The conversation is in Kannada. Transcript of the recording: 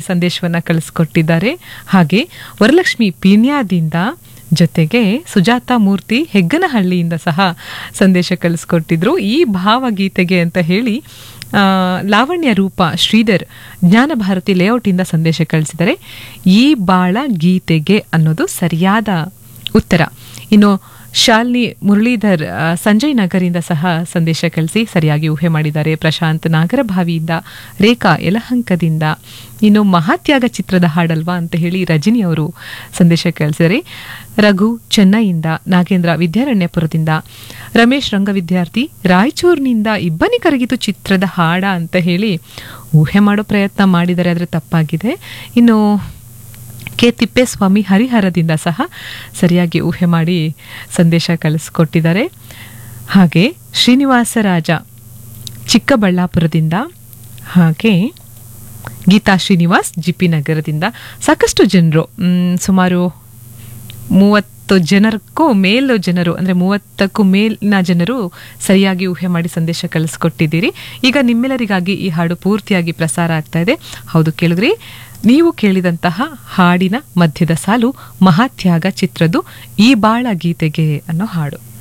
ಸಂದೇಶವನ್ನ ಕಳಿಸ್ಕೊಟ್ಟಿದ್ದಾರೆ ಹಾಗೆ ವರಲಕ್ಷ್ಮಿ ಪೀಣ್ಯದಿಂದ ಜೊತೆಗೆ ಸುಜಾತ ಮೂರ್ತಿ ಹೆಗ್ಗನಹಳ್ಳಿಯಿಂದ ಸಹ ಸಂದೇಶ ಕಳಿಸ್ಕೊಟ್ಟಿದ್ರು ಈ ಭಾವಗೀತೆಗೆ ಅಂತ ಹೇಳಿ ಆ, ಲಾವಣ್ಯ ರೂಪ ಶ್ರೀಧರ್ ಜ್ಞಾನ ಭಾರತಿ ಲೇಔಟಿಂದ ಸಂದೇಶ ಕಳಿಸಿದರೆ ಈ ಬಾಳ ಗೀತೆಗೆ ಅನ್ನೋದು ಸರಿಯಾದ ಉತ್ತರ ಇನ್ನು ಶಾಲಿನಿ ಮುರಳೀಧರ್ ಆ, ಸಂಜಯ್ ನಗರಿಂದ ಸಹ ಸಂದೇಶ ಕಳಿಸಿ ಸರಿಯಾಗಿ ಊಹೆ ಮಾಡಿದ್ದಾರೆ ಪ್ರಶಾಂತ್ ನಾಗರಭಾವಿಯಿಂದ ರೇಖಾ ಯಲಹಂಕದಿಂದ ಇನ್ನು ಮಹಾತ್ಯಾಗ ಚಿತ್ರದ ಹಾಡಲ್ವಾ ಅಂತ ಹೇಳಿ ರಜನಿ ಅವರು ಸಂದೇಶ ಕಳಿಸಿದರೆ ರಘು ಚೆನ್ನೈಯಿಂದ ನಾಗೇಂದ್ರ ವಿದ್ಯಾರಣ್ಯಪುರದಿಂದ ರಮೇಶ್ ರಂಗವಿದ್ಯಾರ್ಥಿ ರಾಯಚೂರಿನಿಂದ ಇಬ್ಬನಿ ಕರಗಿತು ಚಿತ್ರದ ಹಾಡ ಅಂತ ಹೇಳಿ ಊಹೆ ಮಾಡೋ ಪ್ರಯತ್ನ ಮಾಡಿದರೆ ಆದರೆ ತಪ್ಪಾಗಿದೆ ಇನ್ನು ಕೆ ತಿಪ್ಪೇಸ್ವಾಮಿ ಹರಿಹರದಿಂದ ಸಹ ಸರಿಯಾಗಿ ಊಹೆ ಮಾಡಿ ಸಂದೇಶ ಕಳಿಸ್ಕೊಟ್ಟಿದ್ದಾರೆ ಹಾಗೆ ಶ್ರೀನಿವಾಸರಾಜ ಚಿಕ್ಕಬಳ್ಳಾಪುರದಿಂದ ಹಾಗೆ ಗೀತಾ ಶ್ರೀನಿವಾಸ್ ಜಿ ಪಿ ನಗರದಿಂದ ಸಾಕಷ್ಟು ಜನರು ಮ್, ಸುಮಾರು ಮೂವತ್ತು ಜನರಕ್ಕೂ ಮೇಲು ಜನರು ಅಂದರೆ ಮೂವತ್ತಕ್ಕೂ ಮೇಲಿನ ಜನರು ಸರಿಯಾಗಿ ಊಹೆ ಮಾಡಿ ಸಂದೇಶ ಕಳಿಸ್ಕೊಟ್ಟಿದ್ದೀರಿ ಈಗ ನಿಮ್ಮೆಲ್ಲರಿಗಾಗಿ ಈ ಹಾಡು ಪೂರ್ತಿಯಾಗಿ ಪ್ರಸಾರ ಆಗ್ತಾ ಇದೆ ಹೌದು ಕೇಳಿದ್ರಿ ನೀವು ಕೇಳಿದಂತಹ ಹಾಡಿನ ಮಧ್ಯದ ಸಾಲು ಮಹಾತ್ಯಾಗ ಚಿತ್ರದ್ದು ಈ ಬಾಳ ಗೀತೆಗೆ ಅನ್ನೋ ಹಾಡು